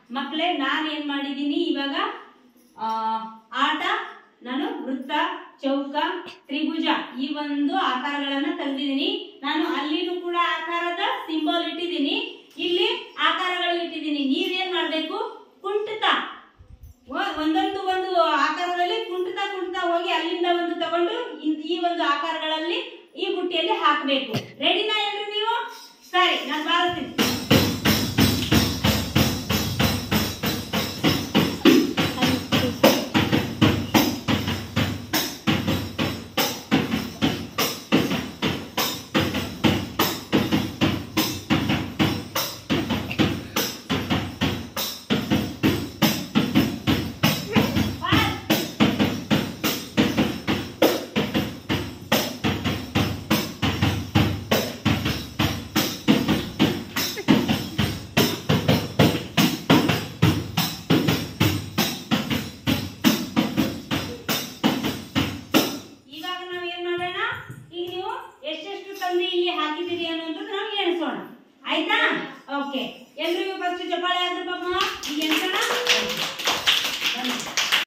ಮಕ್ಕಳೇ ನಾನು ಏನ್ ಮಾಡಿದ್ದೀನಿ ಇವಾಗ ಆ, ಆಟ ನಾನು ವೃತ್ತ ಚೌಕ ತ್ರಿಭುಜ ಈ ಒಂದು ಆಕಾರಗಳನ್ನ ತೆಗೆದಿದ್ದೀನಿ ನಾನು ಅಲ್ಲಿನೂ ಕೂಡ ಆಕಾರದ ಸಿಂಬಲ್ ಇಟ್ಟಿದ್ದೀನಿ ಇಲ್ಲಿ ಆಕಾರಗಳು ಇಟ್ಟಿದ್ದೀನಿ ನೀವೇನ್ ಮಾಡ್ಬೇಕು ಕುಂಠಿತ ಒ- ಒಂದೊಂದು ಒಂದು ಆಕಾರದಲ್ಲಿ ಕುಂಟುತ್ತಾ ಕುಂಟುತ್ತಾ ಹೋಗಿ ಅಲ್ಲಿಂದ ಒಂದು ತಗೊಂಡು ಇನ್- ಈ ಒಂದು ಆಕಾರಗಳಲ್ಲಿ ಈ ಬುಟ್ಟಿಯಲ್ಲಿ ಹಾಕಬೇಕು ರೆಡಿನಾ ಏನ್ರಿ ನೀವು ಸರಿ ನಾನು ಬಾರಿಸ್ತೀನಿ ಬಾರ್. ಇವಾಗ ನಾವು ಏನ್ ಮಾಡೋಣ ಈಗ ನೀವು ಎಷ್ಟೆಷ್ಟು ತಂದು ಇಲ್ಲಿ ಹಾಕಿದ್ದೀರಿ ಅನ್ನುವಂಥದ್ದು ನಾವು ಎಣಿಸೋಣ ಆಯ್ತಾ ಓಕೆ ಎಲ್ರಿಗೂ ಫಸ್ಟ್ ಚಪ್ಪಾಳೆ ಆದ್ರೂ